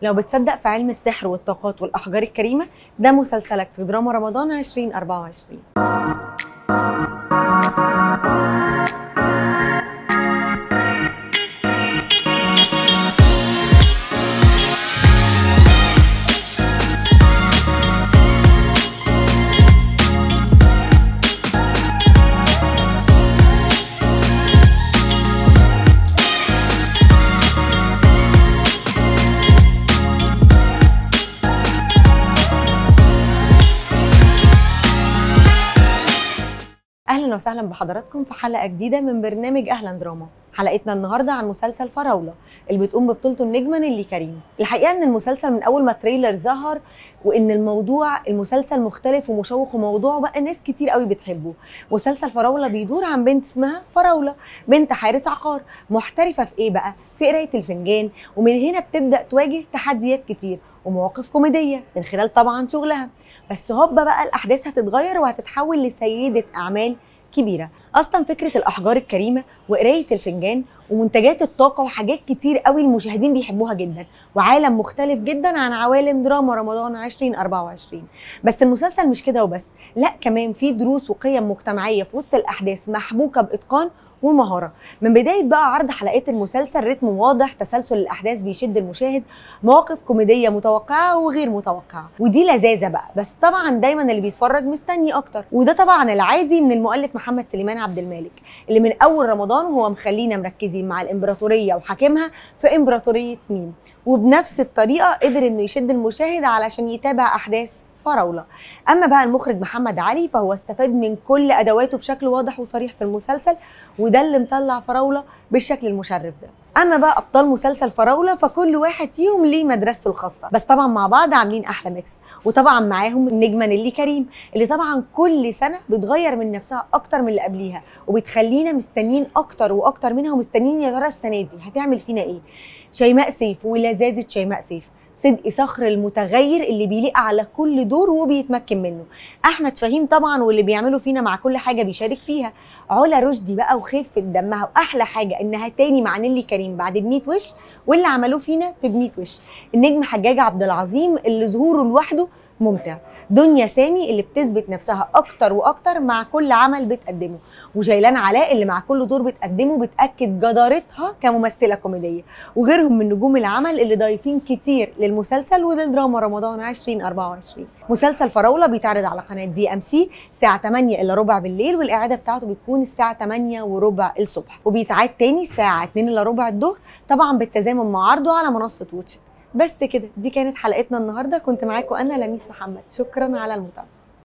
لو بتصدق في علم السحر والطاقات والأحجار الكريمة ده مسلسلك في دراما رمضان 2024 اهلا وسهلا بحضراتكم في حلقه جديده من برنامج اهلا دراما حلقتنا النهارده عن مسلسل فراوله اللي بتقوم ببطولته النجمه نيلي كريم الحقيقه ان المسلسل من اول ما التريلر ظهر وان الموضوع المسلسل مختلف ومشوق وموضوعه بقى ناس كتير قوي بتحبه مسلسل فراوله بيدور عن بنت اسمها فراوله بنت حارس عقار محترفه في ايه بقى في قرايه الفنجان ومن هنا بتبدا تواجه تحديات كتير ومواقف كوميديه من خلال طبعا شغلها بس هوبا بقى الاحداث هتتغير وهتتحول لسيده اعمال كبيره اصلا فكره الاحجار الكريمه وقرايه الفنجان ومنتجات الطاقه وحاجات كتير قوي المشاهدين بيحبوها جدا وعالم مختلف جدا عن عوالم دراما رمضان 2024 بس المسلسل مش كده وبس لا كمان في دروس وقيم مجتمعيه في وسط الاحداث محبوكه باتقان ومهاره من بدايه بقى عرض حلقات المسلسل رتم واضح تسلسل الاحداث بيشد المشاهد مواقف كوميديه متوقعه وغير متوقعه ودي لذاذه بقى بس طبعا دايما اللي بيتفرج مستني اكتر وده طبعا العادي من المؤلف محمد سليمان عبد المالك اللي من اول رمضان وهو مخلينا مركزين مع الامبراطوريه وحاكمها في امبراطوريه ميم وبنفس الطريقه قدر انه يشد المشاهد علشان يتابع احداث فراوله اما بقى المخرج محمد علي فهو استفاد من كل ادواته بشكل واضح وصريح في المسلسل وده اللي مطلع فراوله بالشكل المشرف ده اما بقى ابطال مسلسل فراوله فكل واحد فيهم ليه مدرسته الخاصه بس طبعا مع بعض عاملين احلى ميكس وطبعا معاهم النجمه نيلي كريم اللي طبعا كل سنه بتغير من نفسها اكتر من اللي قبليها وبتخلينا مستنيين اكتر واكتر منها ومستنيين يا ترى السنه دي هتعمل فينا ايه شيماء سيف ولذاذه شيماء سيف صدق صخر المتغير اللي بيليق على كل دور وبيتمكن منه احمد فهيم طبعا واللي بيعمله فينا مع كل حاجه بيشارك فيها علا رشدي بقى وخفه دمها واحلى حاجه انها تاني مع نيلي كريم بعد ب 100 وش واللي عملوه فينا في ب 100 وش النجم حجاج عبد العظيم اللي ظهوره لوحده ممتع دنيا سامي اللي بتثبت نفسها اكتر واكتر مع كل عمل بتقدمه وجيلان علاء اللي مع كل دور بتقدمه بتاكد جدارتها كممثله كوميديه وغيرهم من نجوم العمل اللي ضايفين كتير للمسلسل وللدراما رمضان 2024 مسلسل فراوله بيتعرض على قناه دي ام سي الساعه 8 الا ربع بالليل والاعاده بتاعته بتكون الساعه 8 وربع الصبح وبيتعاد تاني الساعه 2 الا ربع الظهر طبعا بالتزامن مع عرضه على منصه واتش بس كده دي كانت حلقتنا النهارده كنت معاكم انا لميس محمد شكرا على المتابعه